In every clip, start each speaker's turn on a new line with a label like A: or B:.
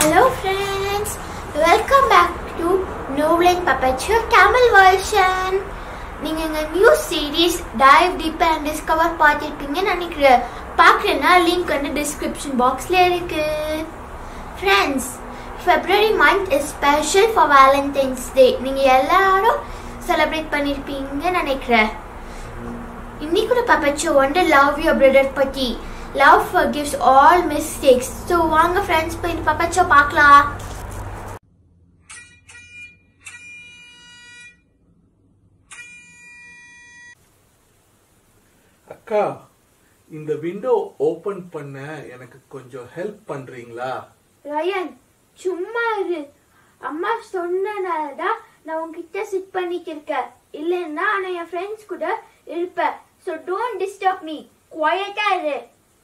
A: Hello friends, welcome back to Novel Perpetual Camel version. நீங்க எங்க new series dive deep and discover பார்த்துருப்பீங்கன்னு நினைக்கிறேன் பார்க்கலன்னா லிங்க் வந்து டிஸ்கிரிப்ஷன் பாக்ஸ்ல இருக்கு friends February month is special for Valentine's day நீங்க எல்லாரும் செலிப்ரேட் பண்ணிருப்பீங்கன்னு நினைக்கிறேன் இன்னைக்கு பப்பச்சோ வந்து லவ் யுவர் பிரதர் பத்தி love forgives all mistakes so வாங்க ஃப்ரெண்ட்ஸ் போய் இந்த பப்பச்சோ பார்க்கலாம்
B: அக்கா இந்த விண்டோ ஓபன் பண்ண எனக்கு கொஞ்சம் ஹெல்ப் பண்றீங்களா
A: ரயன் சும்மா இரு அம்மா சொன்னனால தான் நான் உன்கிட்ட சிட் பண்ணிட்டு இருக்கேன் இல்லைன்னா நான் என் ஃப்ரெண்ட்ஸ் கூட இருப்பேன் ஸோ டோன்ட் டிஸ்டர்ப் மீ குவாய்ட்டா இரு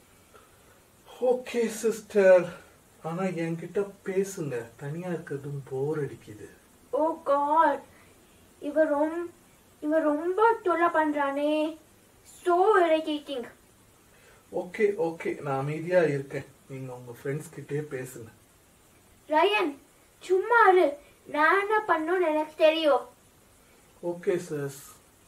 B: ஓகே சிஸ்டர் ஆனா என்கிட்ட பேசுங்க தனியா இருக்கிறதும் போர் அடிக்குது
A: ஓ காட் இவ ரொம்ப இவ ரொம்ப தொல்லை பண்றானே சோ இரிட்டேட்டிங்
B: ஓகே ஓகே நான் அமைதியா இருக்கேன் நீங்க உங்க ஃப்ரெண்ட்ஸ் கிட்டே பேசுங்க
A: ரயன் சும்மா இரு நான் என்ன பண்ணணும்னு எனக்கு தெரியும்
B: ஓகே சஸ்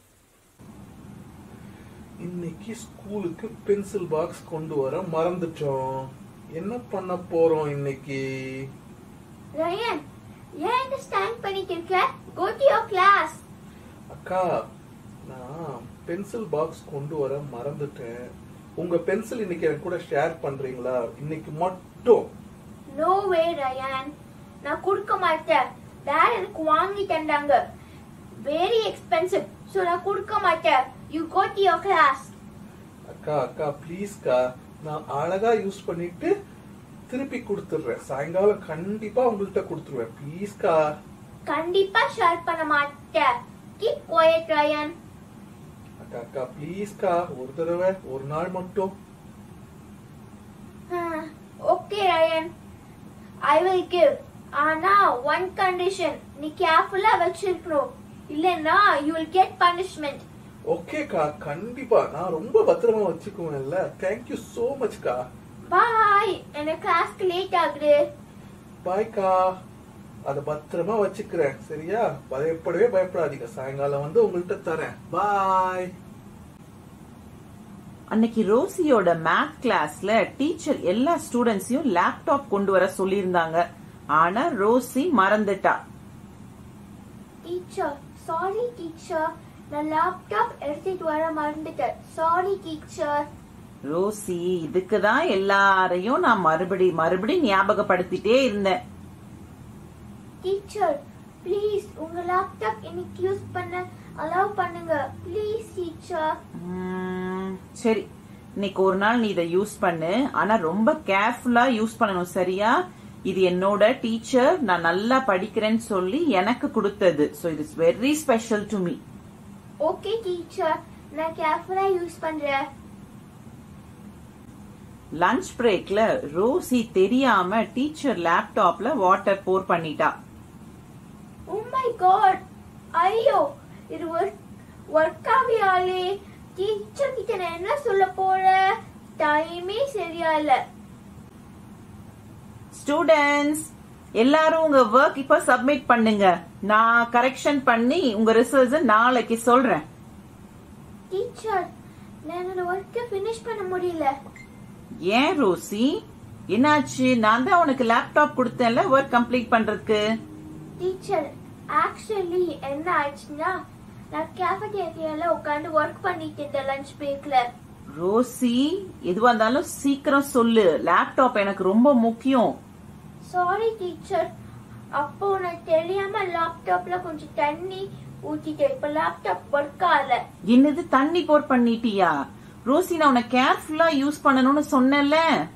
B: இன்னைக்கு ஸ்கூலுக்கு பென்சில் பாக்ஸ் கொண்டு வர மறந்துட்டோம் என்ன பண்ண போறோம் இன்னைக்கு
A: ரயன் ஏன் இங்க ஸ்டாண்ட் பண்ணிட்டு இருக்க கோ டு யுவர் கிளாஸ்
B: அக்கா நான் பென்சில் பாக்ஸ் கொண்டு வர மறந்துட்டேன் உங்க பென்சில் இன்னைக்கு எனக்கு கூட ஷேர் பண்றீங்களா இன்னைக்கு மட்டும்
A: நோ வே ரயான் நான் கொடுக்க மாட்டேன் டேட் எனக்கு வாங்கி தந்தாங்க வெரி எக்ஸ்பென்சிவ் ஸோ நான் கொடுக்க மாட்டேன் you go to your class
B: அக்கா அக்கா ப்ளீஸ்க்கா நான் அழகா யூஸ் பண்ணிட்டு திருப்பி கொடுத்துடுறேன் சாயங்காலம் கண்டிப்பா உங்கள்கிட்ட கொடுத்துருவேன் ப்ளீஸ்க்கா
A: கண்டிப்பா ஷேர் பண்ண மாட்டேன் கீப் குவைட் ரயான்
B: அக்கா அக்கா ப்ளீஸ்க்கா ஒரு தடவை ஒரு நாள் மட்டும்
A: okay Ryan I will give ஆனா ஒன் கண்டிஷன் நீ கேர்ஃபுல்லா வச்சிருக்கணும் இல்லைன்னா யூ வில் கெட் பனிஷ்மெண்ட்
B: ஓகேக்கா கண்டிப்பா நான் ரொம்ப பத்திரமா வச்சுக்குவேன்ல தேங்க்யூ சோ மச்க்கா
A: பாய் எனக்கு கிளாஸ்க்கு லேட் ஆகுது
B: பாய்க்கா அதை பத்திரமா வச்சுக்கிறேன் சரியா பயப்படவே பயப்படாதீங்க சாயங்காலம் வந்து உங்கள்கிட்ட தரேன் பாய்
C: அன்னைக்கு ரோசியோட மேத் கிளாஸ்ல டீச்சர் எல்லா ஸ்டூடெண்ட்ஸையும் லேப்டாப் கொண்டு வர சொல்லியிருந்தாங்க ஆனா ரோசி மறந்துட்டா
A: டீச்சர் சாரி டீச்சர் நான் லேப்டாப் எடுத்துட்டு வர மறந்துட்டேன் சாரி டீச்சர்
C: ரோசி இதுக்கு தான் எல்லாரையும் நான் மறுபடி மறுபடி ஞாபகப்படுத்திட்டே இருந்தேன்
A: டீச்சர் ப்ளீஸ் உங்க லேப்டாப் இன்னைக்கு யூஸ் பண்ண அலோவ் பண்ணுங்க ப்ளீஸ் டீச்சர்
C: உம், சரி இன்னைக்கு ஒரு நாள் நீ இதை யூஸ் பண்ணு ஆனா ரொம்ப கேர்ஃபுல்லா யூஸ் பண்ணணும் சரியா இது என்னோட டீச்சர் நான் நல்லா படிக்கிறேன்னு சொல்லி எனக்கு கொடுத்தது so it is very special to me
A: okay teacher நான் கேர்ஃபுல்லா யூஸ் பண்றேன்
C: லஞ்ச் பிரேக்ல ரோசி தெரியாம டீச்சர் லேப்டாப்ல வாட்டர் போர் பண்ணிட்டா
A: ஓ மை காட் ஐயோ இது ஒர்க் ஒர்க் ஆவியாலே டீச்சர் கிட்ட நான் என்ன சொல்ல போறேன் டைமே சரியா இல்ல
C: ஸ்டூடெண்ட்ஸ் எல்லாரும் உங்க ஒர்க் இப்ப சப்மிட் பண்ணுங்க நான் கரெக்ஷன் பண்ணி உங்க ரிசல்ட்ஸ் நாளைக்கு சொல்றேன்
A: டீச்சர் நான் என்னோட ஒர்க்கை ஃபினிஷ் பண்ண முடியல
C: ஏன் ரோசி என்னாச்சு நான் தான் உனக்கு லேப்டாப் கொடுத்தேன்ல ஒர்க் கம்ப்ளீட் பண்றதுக்கு
A: டீச்சர் ஆக்சுவலி என்ன ஆச்சுன்னா நான் கேஃபடேரியால உட்காந்து ஒர்க் பண்ணிட்டு இருந்தேன் லஞ்ச் பிரேக்ல
C: ரோசி எதுவா இருந்தாலும் சீக்கிரம் சொல்லு லேப்டாப் எனக்கு ரொம்ப முக்கியம்
A: சாரி டீச்சர் அப்போ நான் தெரியாம லேப்டாப்ல கொஞ்சம் தண்ணி ஊத்திட்டேன் இப்ப லேப்டாப் ஒர்க் ஆகல
C: என்னது தண்ணி போர் பண்ணிட்டியா ரோசி நான் உன்னை கேர்ஃபுல்லா யூஸ் பண்ணணும்னு சொன்னேன்ல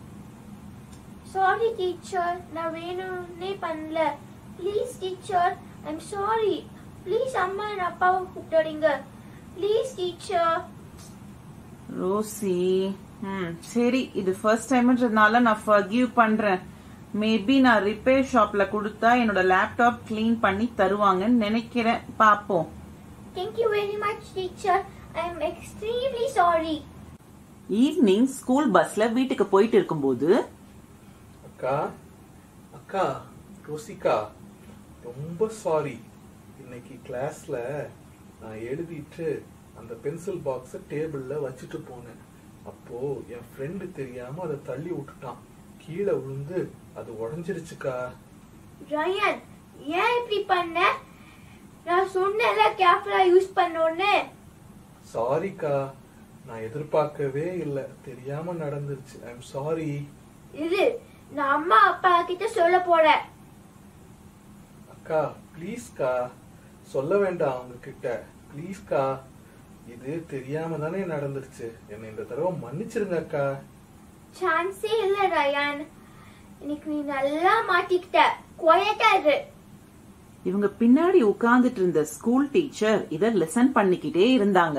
A: சாரி டீச்சர் நான் வேணும்னே பண்ணல please teacher I'm sorry please அம்மா என் அப்பாவை கூப்பிட்டுறீங்க ப்ளீஸ் டீச்சர்
C: ரோசி ம் சரி இது ஃபர்ஸ்ட் டைம்ன்றதுனால நான் ஃபர்கிவ் பண்றேன் மேபி நான் ரிப்பேர் ஷாப்ல கொடுத்தா என்னோட லேப்டாப் க்ளீன் பண்ணி தருவாங்கன்னு நினைக்கிறேன் பாப்போம்
A: thank you very much teacher I am extremely sorry
C: evening school பஸ்ல வீட்டுக்கு போயிட்டு இருக்கும்போது
B: அக்கா அக்கா ரோசிகா ரொம்ப சாரி இன்னைக்கு கிளாஸ்ல நான் எழுதிட்டு அந்த பென்சில் பாக்ஸ டேபிள்ல வச்சுட்டு போனேன் அப்போ என் ஃப்ரெண்டு தெரியாம அதை தள்ளி விட்டுட்டான் கீழே விழுந்து அது உடைஞ்சிருச்சுக்கா
A: ரயன் ஏன் இப்படி பண்ண நான் சொன்னேன்ல கேப்ல யூஸ் பண்ணோன்னு
B: சாரிக்கா நான் எதிர்பார்க்கவே இல்ல தெரியாம நடந்துருச்சு ஐ எம் சாரி
A: இரு நான் அம்மா அப்பா கிட்ட சொல்ல போறேன்
B: அக்கா ப்ளீஸ்க்கா சொல்ல வேண்டாம் அவங்க கிட்ட ப்ளீஸ்க்கா இது தெரியாம தானே நடந்துருச்சு என்னை இந்த தடவை மன்னிச்சிருங்க அக்கா
A: சான்ஸே இல்ல ரயான் இன்னைக்கு நீ நல்லா மாட்டிக்கிட்ட குவைட்டா இரு
C: இவங்க பின்னாடி உட்கார்ந்துட்டு இருந்த ஸ்கூல் டீச்சர் இத லெசன் பண்ணிக்கிட்டே இருந்தாங்க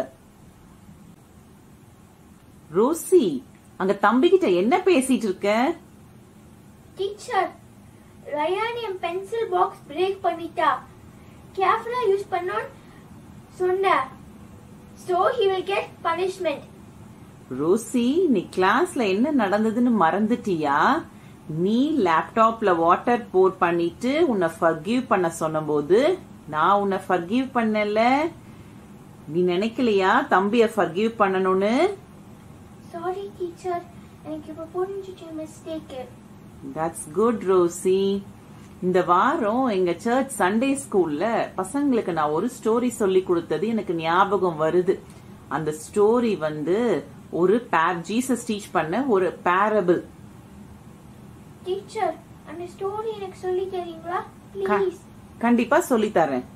C: ரோசி அங்க தம்பி கிட்ட என்ன பேசிட்டு இருக்க
A: டீச்சர் ரயான் என் பென்சில் பாக்ஸ் பிரேக் பண்ணிட்டா கேர்ஃபுல்லா யூஸ் பண்ணோன்னு சொன்ன so he will get punishment
C: Rosie நீ கிளாஸ்ல என்ன நடந்ததுன்னு மறந்துட்டியா நீ லேப்டாப்ல வாட்டர் போர் பண்ணிட்டு உன்னை ஃபர்கிவ் பண்ண சொன்னபோது நான் உன்னை ஃபர்கிவ் பண்ணல நீ நினைக்கலையா தம்பிய ஃபர்கிவ் பண்ணணும்னு
A: சாரி டீச்சர் எனக்கு இப்ப புரிஞ்சுச்சு மிஸ்டேக்
C: தட்ஸ் குட் ரோசி இந்த வாரம் எங்க சர்ச் சண்டே ஸ்கூல்ல பசங்களுக்கு நான் ஒரு ஸ்டோரி சொல்லி கொடுத்தது எனக்கு ஞாபகம் வருது அந்த ஸ்டோரி வந்து ஒரு பேர் ஜீசஸ் டீச் பண்ண ஒரு பேரபிள்
A: டீச்சர் அந்த ஸ்டோரி எனக்கு சொல்லி தரீங்களா ப்ளீஸ்
C: கண்டிப்பா சொல்லி தரேன்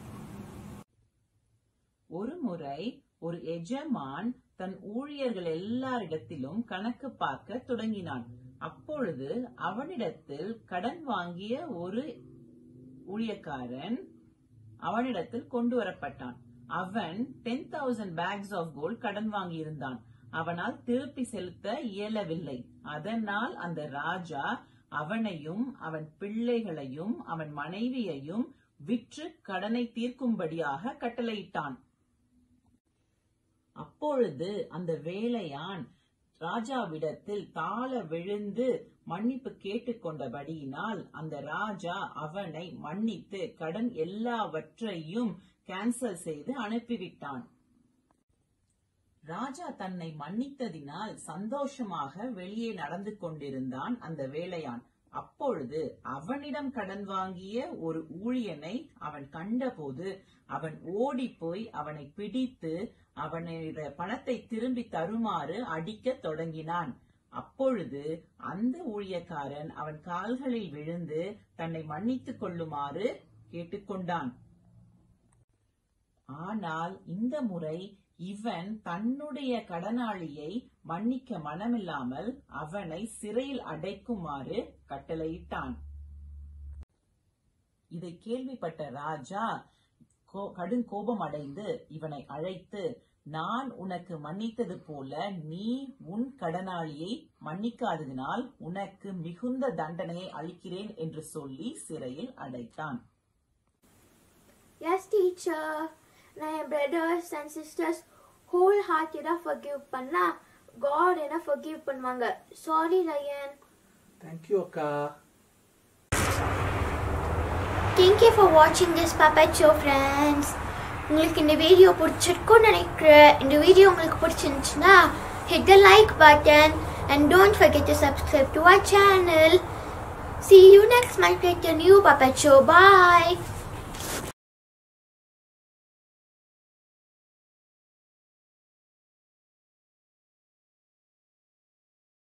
C: ஒரு முறை ஒரு எஜமான் தன் ஊழியர்கள் எல்லாரிடத்திலும் கணக்கு பார்க்க தொடங்கினான் அப்பொழுது அவனிடத்தில் கடன் வாங்கிய ஒரு ஊழியக்காரன் அவனிடத்தில் கொண்டு வரப்பட்டான் அவன் ten thousand bags of gold கடன் வாங்கியிருந்தான் அவனால் திருப்பி செலுத்த இயலவில்லை அதனால் அந்த ராஜா அவனையும் அவன் பிள்ளைகளையும் அவன் மனைவியையும் விற்று கடனை தீர்க்கும்படியாக கட்டளையிட்டான் அப்பொழுது அந்த வேலையான் ராஜாவிடத்தில் தாழ விழுந்து மன்னிப்பு கேட்டுக்கொண்டபடியினால் அந்த ராஜா அவனை மன்னித்து கடன் எல்லாவற்றையும் கேன்சல் செய்து அனுப்பிவிட்டான் ராஜா தன்னை மன்னித்ததினால் சந்தோஷமாக வெளியே நடந்து கொண்டிருந்தான் அந்த வேலையான் அப்பொழுது அவனிடம் கடன் வாங்கிய ஒரு ஊழியனை அவன் கண்டபோது அவன் ஓடிப்போய் அவனை பிடித்து அவனுடைய பணத்தை திரும்பி தருமாறு அடிக்கத் தொடங்கினான் அப்பொழுது அந்த ஊழியக்காரன் அவன் கால்களில் விழுந்து தன்னை மன்னித்துக் கொள்ளுமாறு கேட்டுக்கொண்டான் ஆனால் இந்த முறை இவன் தன்னுடைய கடனாளியை மன்னிக்க மனமில்லாமல் அவனை சிறையில் அடைக்குமாறு கட்டளையிட்டான் இதை கேள்விப்பட்ட ராஜா கோ- கடும் கோபம் அடைந்து இவனை அழைத்து நான் உனக்கு மன்னித்தது போல நீ உன் கடனாளியை மன்னிக்காததினால் உனக்கு மிகுந்த தண்டனையை அளிக்கிறேன் என்று சொல்லி சிறையில் அடைத்தான்
A: எஸ் டீச்சர் நான் என் பிரதர்ஸ் அண்ட் சிஸ்டர்ஸ் ஹோல் ஹார்ட்டடாக ஃபர்கிவ் பண்ணா காட் என்ன ஃபர்கிவ் பண்ணுவாங்க சாரி ரயன்
B: தேங்க்யூ அக்கா
A: தேங்க் யூ ஃபார் வாட்சிங் திஸ் பப்பட் ஷோ ஃப்ரெண்ட்ஸ் உங்களுக்கு இந்த வீடியோ பிடிச்சிருக்கும்னு நினைக்கிறேன் இந்த வீடியோ உங்களுக்கு பிடிச்சிருந்துச்சுன்னா hit the like button and don't forget to subscribe to our channel. See you next month with a new puppet show. Bye.